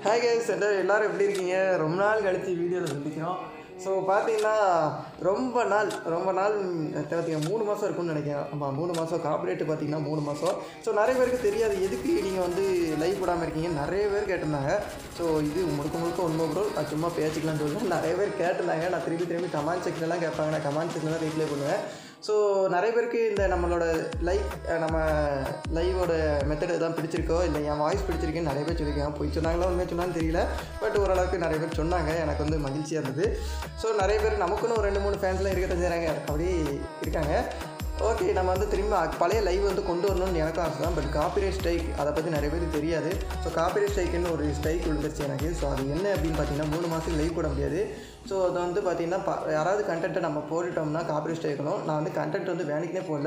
hi guys எல்லாரும் எப்படி இருக்கீங்க ரொம்ப நாள் கழிச்சு வீடியோவில் சந்திக்கிறோம் ஸோ பார்த்தீங்கன்னா ரொம்ப நாள் ரொம்ப நாள் பார்த்தீங்க மூணு மாதம் இருக்கும்னு நினைக்கிறேன் ஆமாம் மூணு மாதம் காப்பரேட்டு பார்த்தீங்கன்னா மூணு மாதம் ஸோ நிறைய பேருக்கு தெரியாது எதுக்கு நீங்கள் வந்து லைவ் போடாமல் இருக்கீங்க நிறைய பேர் கேட்டிருந்தாங்க ஸோ இது முழுக்க முழுக்க உண்மை ப்ரோ நான் சும்மா பேச்சுக்கலாம்னு சொல்லுவேன் நிறைய பேர் கேட்டிருந்தாங்க நான் திரும்பி திரும்பி கமெண்ட் செக்ஷன்லாம் கேட்பாங்க நான் கமெண்ட் செக்ஷனில் தான் ரீப்ளை பண்ணுவேன் ஸோ நிறைய பேருக்கு இந்த நம்மளோட லைவ் நம்ம லைவோட மெத்தட் தான் பிடிச்சிருக்கோ இல்லை என் வாய்ஸ் பிடிச்சிருக்கேன்னு நிறைய பேர் சொல்லியிருக்காங்க போய் சொன்னாங்களா உண்மையாக சொன்னான்னு தெரியல பட் ஓரளவுக்கு நிறைய பேர் சொன்னாங்க எனக்கு வந்து மகிழ்ச்சியாக இருந்தது ஸோ நிறைய பேர் நமக்குன்னு ஒரு ரெண்டு மூணு ஃபேன்ஸ்லாம் இருக்கட்டும் செய்கிறாங்க அப்படி இருக்காங்க ஓகே நம்ம வந்து திரும்ப அ- பழைய லைவ் வந்து கொண்டு வரணும்னு எனக்கும் ஆசை தான் பட் காப்பிரைட் ஸ்ட்ரைக் அதை பற்றி நிறைய பேருக்கு தெரியாது ஸோ காப்பிரைட் ஸ்ட்ரைக்குன்னு ஒரு ஸ்ட்ரைக் விழுந்துருச்சு எனக்கு ஸோ அது என்ன அப்படின்னு பார்த்தீங்கன்னா மூணு மாதத்துக்கு லைவ் போட முடியாது ஸோ அது வந்து பார்த்தீங்கன்னா ப யாராவது கண்டென்ட்டை நம்ம போட்டுட்டோம்னா காப்பிரைட் ஸ்ட்ரைக் வரும் நான் வந்து கண்டென்ட் வந்து வேணிக்கனே போடல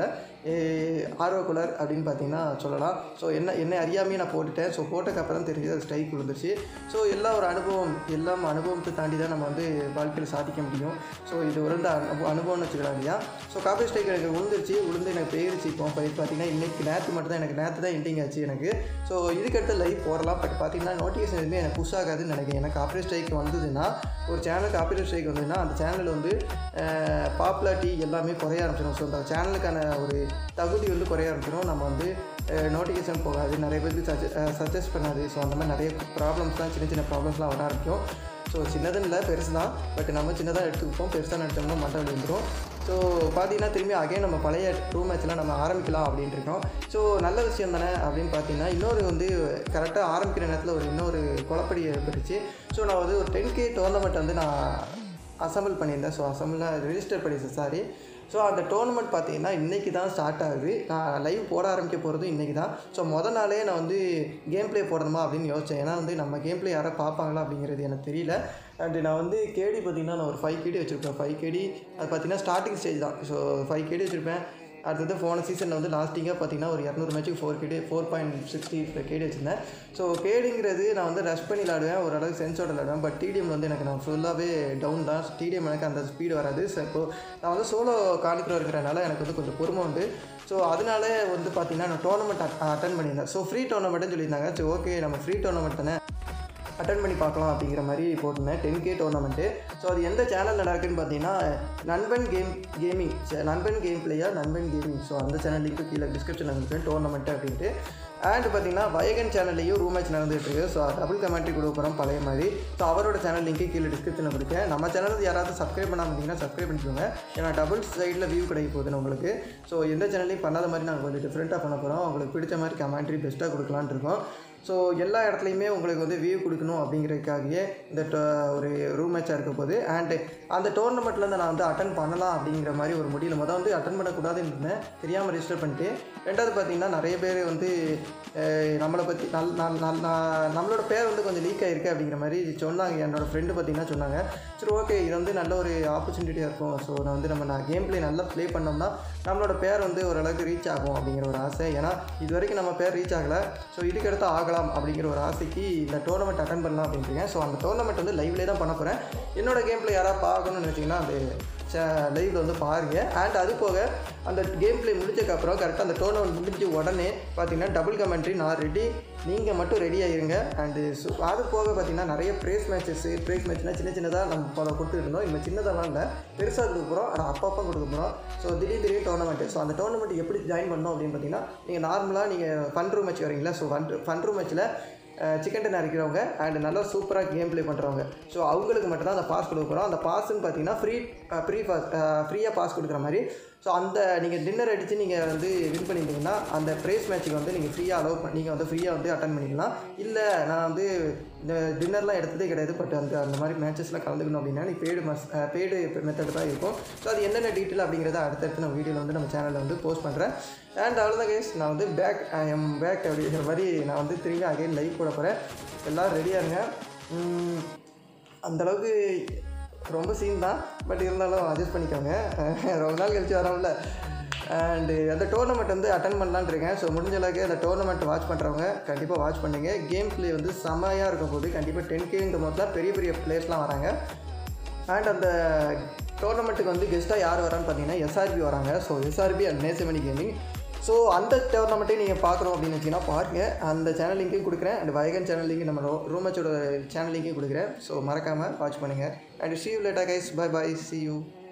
ஆர்வக்குலர் அப்படின்னு பார்த்தீங்கன்னா சொல்லலாம் ஸோ என்ன என்னை அறியாமையே நான் போட்டுட்டேன் ஸோ போட்டதுக்கப்புறம் தான் தெரிஞ்சது அது ஸ்ட்ரைக் விழுந்துருச்சு ஸோ எல்லாம் ஒரு அனுபவம் எல்லாம் அனுபவத்தை தாண்டி தான் நம்ம வந்து வாழ்க்கையில் சாதிக்க முடியும் ஸோ இது ஒரு இந்த அனுபவம் அனுபவம்னு வச்சுக்கலாம் இல்லையா ஸோ காப்பி ஸ்ட்ரைக் எனக்கு விழுந்துருச்சு விழுந்து எனக்கு போயிருச்சு இப்போ இப்போ பார்த்தீங்கன்னா இன்றைக்கி நேற்று மட்டும் தான் எனக்கு நேற்று தான் எண்டிங் ஆச்சு எனக்கு ஸோ இதுக்கடுத்து லைவ் போடலாம் பட் பார்த்தீங்கன்னா நோட்டிஃபிகேஷன் எதுவுமே எனக்கு புஷ் ஆகாதுன்னு நினைக்கிறேன் ஏன்னா காப்பி ஸ்ட்ரைக் வந்ததுன்னா ஒரு சேனல் காப்பி ஸ்ட்ரைக் வந்ததுன்னா அந்த சேனல் வந்து பாப்புலாரிட்டி எல்லாமே குறைய ஆரம்பிச்சிடும் ஸோ அந்த சேனலுக்கான ஒரு தகுதி வந்து குறைய ஆரம்பிச்சிடும் நம்ம வந்து நோட்டிஃபிகேஷன் போகாது நிறைய பேருக்கு சஜ சஜஸ்ட் பண்ணாது ஸோ அந்த மாதிரி நிறைய ப்ராப்ளம்ஸ்லாம் சின்ன சின்ன ப்ராப்ளம்ஸ்லாம் வர ஆரம்பிக்கும் ஸோ சின்னதுன்னு இல்லை பெருசு தான் பட் நம்ம சின்னதாக எடுத்துக்கிப்போம் பெருசாக நினச்சோம்னா மண்டை வலி வந்துடும் ஸோ பார்த்தீங்கன்னா திரும்பி அகைன் நம்ம பழைய டூ மேட்ச்லாம் நம்ம ஆரம்பிக்கலாம் அப்படின்ட்டு இருக்கோம் ஸோ நல்ல விஷயம் தானே அப்படின்னு பார்த்தீங்கன்னா இன்னொரு வந்து கரெக்டாக ஆரம்பிக்கிற நேரத்தில் ஒரு இன்னொரு குழப்படி ஏற்பட்டுச்சு ஸோ நான் வந்து ஒரு டென் கே டோர்னமெண்ட் வந்து நான் அசம்பிள் பண்ணியிருந்தேன் ஸோ அசம்பிளாக ரெஜிஸ்டர் பண்ணியிருந்தேன் சாரி ஸோ அந்த டோர்னமெண்ட் பார்த்தீங்கன்னா இன்றைக்கி தான் ஸ்டார்ட் ஆகுது நான் லைவ் போட ஆரம்பிக்க போகிறது இன்றைக்கி தான் ஸோ முத நாளே நான் வந்து கேம் ப்ளே போடணுமா அப்படின்னு யோசித்தேன் ஏன்னா வந்து நம்ம கேம் ப்ளே யாராவது பார்ப்பாங்களா அப்படிங்கிறது எனக்கு தெரியல அண்டு நான் வந்து கேடி பார்த்தீங்கன்னா நான் ஒரு ஃபைவ் கேடி வச்சுருப்பேன் ஃபைவ் கேடி அது பார்த்தீங்கன்னா ஸ்டார்டிங் ஸ்டேஜ் தான் ஸோ ஃபைவ் கேடி வச்சுருப்பேன் அடுத்தது போன சீசனில் வந்து லாஸ்டிங்காக பார்த்தீங்கன்னா ஒரு இரநூறு மேட்ச்சுக்கு four KD four point sixty KD வச்சுருந்தேன் ஸோ கேடிங்கிறது நான் வந்து ரஷ் பண்ணி விளாடுவேன் ஓரளவுக்கு சென்ஸோட விளாடுவேன் பட் டிடிஎம் வந்து எனக்கு நான் ஃபுல்லாகவே டவுன் தான் டிடிஎம் எனக்கு அந்த ஸ்பீடு வராது ஸோ இப்போ நான் வந்து சோலோ காணிக்கிற இருக்கிறனால எனக்கு வந்து கொஞ்சம் பொறுமை உண்டு ஸோ அதனால வந்து பார்த்தீங்கன்னா நான் டோர்னமெண்ட் அட்டன் பண்ணியிருந்தேன் ஸோ ஃப்ரீ டோர்னமெண்ட்னு சொல்லியிருந்தாங்க சரி ஓகே நம்ம ஃப்ரீ டோர்னமெண்ட் தானே அட்டன் பண்ணி பார்க்கலாம் அப்படிங்கிற மாதிரி போட்டிருந்தேன் டென் கே டோர்னமெண்ட்டு ஸோ அது எந்த சேனலில் நடக்குன்னு பார்த்தீங்கன்னா Nanban game gaming Nanban game player Nanban gaming so அந்த சேனல் லிங்க்கு கீழே டிஸ்கிரிப்ஷனில் இருக்குது டோர்னமெண்ட் அப்படின்ட்டு அண்ட் பார்த்தீங்கன்னா வயகன் சேனல்லையும் ரூம் மேட்ச் நடந்துட்டு இருக்கு ஸோ டபுள் கமெண்ட்ரி கொடுக்க போகிறோம் பழைய மாதிரி ஸோ அவரோட சேனல் லிங்க்கு கீழே டிஸ்கிரிப்ஷனில் கொடுக்கேன் நம்ம சேனல் யாராவது சப்ஸ்கிரைப் பண்ணாமல் இருந்தீங்கன்னா சப்ஸ்கிரைப் பண்ணிக்கோங்க ஏன்னா டபுள் சைடில் வியூ கிடைக்க போகுது உங்களுக்கு ஸோ எந்த சேனல்லையும் பண்ணாத மாதிரி நாங்கள் கொஞ்சம் டிஃப்ரெண்ட்டாக பண்ண போகிறோம் உங்களுக்கு பிடிச்ச மாதிரி கமெண்ட்ரி பெஸ்ட்டாக கொடுக்கலான்னு இருக்கோம் ஸோ எல்லா இடத்துலையுமே உங்களுக்கு வந்து வியூ கொடுக்கணும் அப்படிங்கிறதுக்காகவே இந்த to- ஒரு ரூம் மேட்சாக இருக்க போகுது அண்டு அந்த டோர்னமெண்ட்லேருந்து நான் வந்து அட்டன் பண்ணலாம் அப்படிங்கிற மாதிரி ஒரு முடியல மொதல் வந்து அட்டன் பண்ணக்கூடாதுன்னு இருந்தேன் தெரியாமல் ரெஜிஸ்டர் பண்ணிட்டு ரெண்டாவது பார்த்தீங்கன்னா நிறைய பேர் வந்து அஹ், நம்மளை பற்றி நல் நல் நல் நான் நம்மளோட பேர் வந்து கொஞ்சம் லீக் ஆகிருக்கு அப்படிங்கிற மாதிரி சொன்னாங்க என்னோட ஃப்ரெண்டு பார்த்தீங்கன்னா சொன்னாங்க சரி ஓகே இது வந்து நல்ல ஒரு ஆப்பர்ச்சுனிட்டியாக இருக்கும் ஸோ நான் வந்து நம்ம நான் கேம் ப்ளே நல்லா ப்ளே பண்ணோம்னா நம்மளோட பேர் வந்து ஓரளவுக்கு ரீச் ஆகும் அப்படிங்கிற ஒரு ஆசை ஏன்னா இது வரைக்கும் நம்ம பேர் ரீச் ஆகலை ஸோ இதுக்கடுத்து ஆகலாம் அப்படிங்கிற ஒரு ஆசைக்கு இந்த டோர்னமெண்ட் அட்டன் பண்ணலாம் அப்படின்ட்டு ஸோ அந்த டோர்னமெண்ட் வந்து லைவ்லேயே தான் பண்ண போகிறேன் என்னோட கேம் ப்ளே யாராவது பார்க்கணும்னு நினச்சிங்கன்னா அந்த லைவில் வந்து பாருங்கள் அண்ட் அது போக அந்த கேம் ப்ளே முடிச்சதுக்கப்புறம் கரெக்டாக அந்த டோர்னமெண்ட் முடிஞ்ச உடனே பார்த்தீங்கன்னா டபுள் கமெண்ட்ரி நான் ரெடி நீங்கள் மட்டும் ரெடி ஆயிருங்க அண்டு அது போக பார்த்தீங்கன்னா நிறைய ப்ரைஸ் மேட்சஸ் ப்ரைஸ் மேட்ச்னால் சின்ன சின்னதாக நம்ம போல கொடுத்துட்டு இருந்தோம் இப்போ சின்னதெல்லாம் இல்லை பெருசாக கொடுக்க போகிறோம் ஆனால் அப்பப்போ கொடுக்க போகிறோம் ஸோ திடீர் திடீர் டோர்னமெண்ட்டு ஸோ அந்த டோர்னமெண்ட் எப்படி ஜாயின் பண்ணோம் அப்படின்னு பார்த்தீங்கன்னா நீங்கள் நார்மலாக நீங்கள் ஃபன் ரூம் மேட்ச் வரீங்களா ஸோ ஃபன் ஃபன் ரூம் மேட்ச்சில் சிக்கன் டன் அரைக்கிறவங்க அண்ட் நல்லா சூப்பராக கேம் ப்ளே பண்ணுறவங்க ஸோ அவங்களுக்கு மட்டும்தான் அந்த பாஸ் கொடுக்க போகிறோம் அந்த பாஸ்ன்னு பார்த்தீங்கன்னா ஃப்ரீ ஃப்ரீ பாஸ் ஃப்ரீயாக பாஸ் கொடுக்குற மாதிரி ஸோ அந்த நீங்கள் டின்னர் அடித்து நீங்கள் வந்து வின் பண்ணியிருந்தீங்கன்னா அந்த ப்ரைஸ் மேட்ச்சுக்கு வந்து நீங்கள் ஃப்ரீயாக அலோவ் பண்ணி நீங்கள் வந்து ஃப்ரீயாக வந்து அட்டன் பண்ணிக்கலாம் இல்லை நான் வந்து இந்த டின்னர்லாம் எடுத்ததே கிடையாது பட் அந்த அந்த மாதிரி மேட்சஸ்லாம் கலந்துக்கணும் அப்படின்னா நீ பெய்டு மஸ் பெய்டு மெத்தட் தான் இருக்கும் ஸோ அது என்னென்ன டீட்டெயில் அப்படிங்கிறத அடுத்தடுத்து நம்ம வீடியோவில் வந்து நம்ம சேனலில் வந்து போஸ்ட் பண்ணுறேன் அண்ட் அவ்வளோதான் கேஸ் நான் வந்து பேக் எம் பேக் அப்படிங்கிற மாதிரி நான் வந்து திரும்பி அகைன் லைவ் போட போகிறேன் எல்லோரும் ரெடியாக இருங்க உம், அந்த அளவுக்கு ரொம்ப சீன் தான் பட் இருந்தாலும் அட்ஜஸ்ட் பண்ணிக்கோங்க ரொம்ப நாள் கழிச்சு வரோம்ல அண்டு அந்த டோர்னமெண்ட் வந்து அட்டன் பண்ணலான்னு இருக்கேன் ஸோ முடிஞ்ச அளவுக்கு அந்த டோர்னமெண்ட் வாட்ச் பண்ணுறவங்க கண்டிப்பாக வாட்ச் பண்ணுங்க கேம் ப்ளே வந்து செமையாக இருக்கும் போது கண்டிப்பாக டென் கேங்கிற போது பெரிய பெரிய பிளேயர்ஸ்லாம் வராங்க அண்ட் அந்த டோர்னமெண்ட்டுக்கு வந்து கெஸ்ட்டாக யார் வரான்னு பார்த்தீங்கன்னா எஸ்ஆர்பி வராங்க so SRP and Nesamani gaming so அந்த டோர்னமெண்ட்டையும் நீங்கள் பார்க்கணும் அப்படின்னு வச்சிங்கன்னா பாருங்கள் அந்த சேனல் லிங்க்கையும் கொடுக்குறேன் அண்ட் வயகன் சேனல் லிங்க் நம்ம ரூம் மேட்சோட சேனல் லிங்க்கையும் கொடுக்குறேன் ஸோ மறக்காமல் வாட்ச் பண்ணுங்கள் and see you later guys bye bye see you